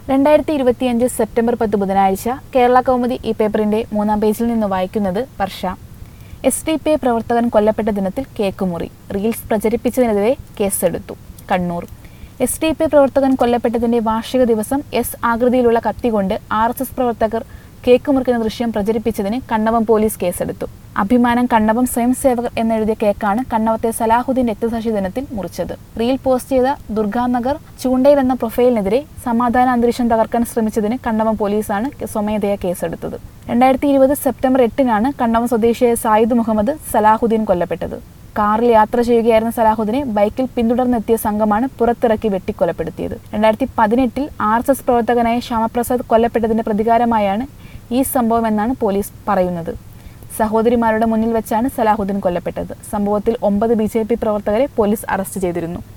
രണ്ടായിരത്തി ഇരുപത്തിയഞ്ച് സെപ്റ്റംബർ പത്ത് ബുധനാഴ്ച കേരള കൗമുദി ഈ പേപ്പറിന്റെ മൂന്നാം പേജിൽ നിന്ന് വായിക്കുന്നത് Varsha S D P I പ്രവർത്തകൻ കൊല്ലപ്പെട്ട ദിനത്തിൽ കേക്ക് മുറി റീൽസ് പ്രചരിപ്പിച്ചതിനെതിരെ കേസെടുത്തു Kannur S D P I പ്രവർത്തകൻ കൊല്ലപ്പെട്ടതിന്റെ വാർഷിക ദിവസം എസ് ആകൃതിയിലുള്ള കത്തി കൊണ്ട് ആർ എസ് എസ് പ്രവർത്തകർ കേക്ക് മുറിക്കുന്ന ദൃശ്യം പ്രചരിപ്പിച്ചതിന് കണ്ണവം പോലീസ് കേസെടുത്തു അഭിമാനം കണ്ണവം സ്വയം സേവകർ എന്നെഴുതിയ കേക്കാണ് കണ്ണവത്തെ സലാഹുദ്ദീൻ രക്തസാക്ഷി ദിനത്തിൽ മുറിച്ചത് റീൽ പോസ്റ്റ് ചെയ്ത ദുർഗാനഗർ ചൂണ്ടയിൽ എന്ന പ്രൊഫൈലിനെതിരെ സമാധാന അന്തരീക്ഷം തകർക്കാൻ ശ്രമിച്ചതിന് കണ്ണവം പോലീസാണ് സ്വമേധയാ കേസെടുത്തത് രണ്ടായിരത്തി ഇരുപത് സെപ്റ്റംബർ എട്ടിനാണ് കണ്ണവം സ്വദേശിയായ സായിദ് മുഹമ്മദ് സലാഹുദ്ദീൻ കൊല്ലപ്പെട്ടത് കാറിൽ യാത്ര ചെയ്യുകയായിരുന്ന സലാഹുദ്ദീനെ ബൈക്കിൽ പിന്തുടർന്നെത്തിയ സംഘമാണ് പുറത്തിറക്കി വെട്ടിക്കൊലപ്പെടുത്തിയത് രണ്ടായിരത്തി പതിനെട്ടിൽ ആർ എസ് എസ് പ്രവർത്തകനായ ശ്യാമപ്രസാദ് കൊല്ലപ്പെട്ടതിന്റെ പ്രതികാരമായാണ് ഈ സംഭവം എന്നാണ് പോലീസ് പറയുന്നത് സഹോദരിമാരുടെ മുന്നിൽ വെച്ചാണ് സലാഹുദ്ദീൻ കൊല്ലപ്പെട്ടത് സംഭവത്തിൽ ഒമ്പത് ബി പ്രവർത്തകരെ പോലീസ് അറസ്റ്റ് ചെയ്തിരുന്നു